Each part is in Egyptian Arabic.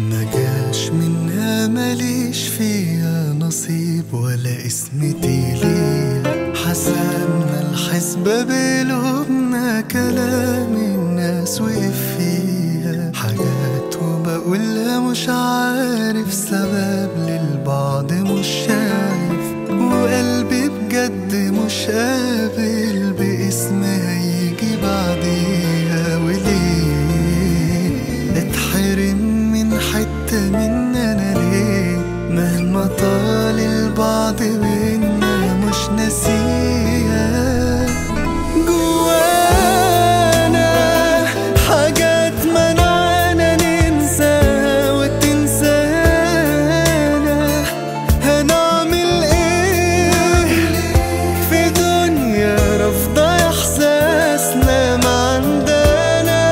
مجاش منها ماليش فيها نصيب ولا اسمتي ليها حسبنا الحسبة بقلوبنا كلام الناس وقف فيها حاجات وبقولها مش عارف سبب للبعض مش شايف وقلبي بجد مش قابل باسم هيجي بعديها وليه اتحرم من حتة مننا ليه مهما طال البعض بينا مش ناسيها جوانا حاجات منعنا ننساها وتنسانا هنعمل ايه في دنيا رافضة احساسنا ما عندنا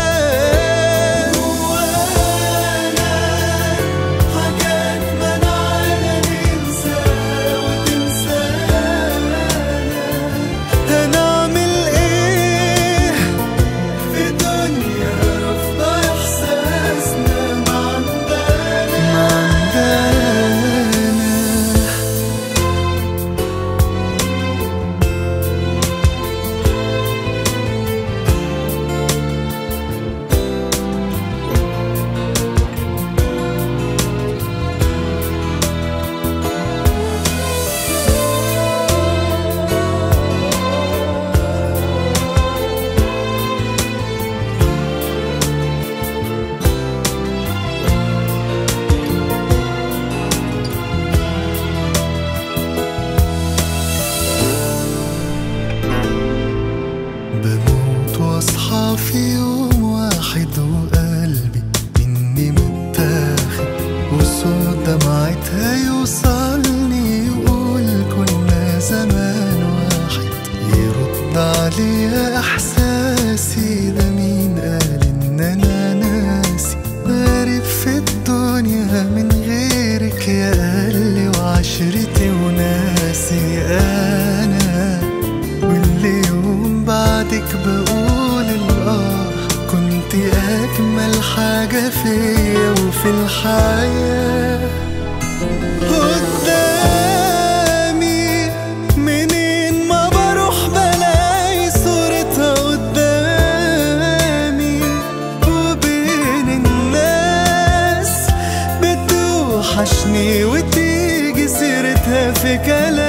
جوانا حاجات منعنا ننساها وتنسانا هنعمل ايه في دنيا رافضة احساسنا ما عندنا ما عندنا بموت واصحى في يوم واحد وقلبي مني متاخد وصوت دمعتها يوصلني يقول كنا زمان واحد يرد عليها احساسي ده مين قال ان انا ناسي غريب في الدنيا من غيرك يا قلبي وعشرتي وناسي انا واللي يوم بعدك بقول الآه كنت أجمل حاجة فيا وفي الحياة قدامي منين ما بروح بلاقي صورتها قدامي وبين الناس بتوحشني وتيجي سيرتها في كلامي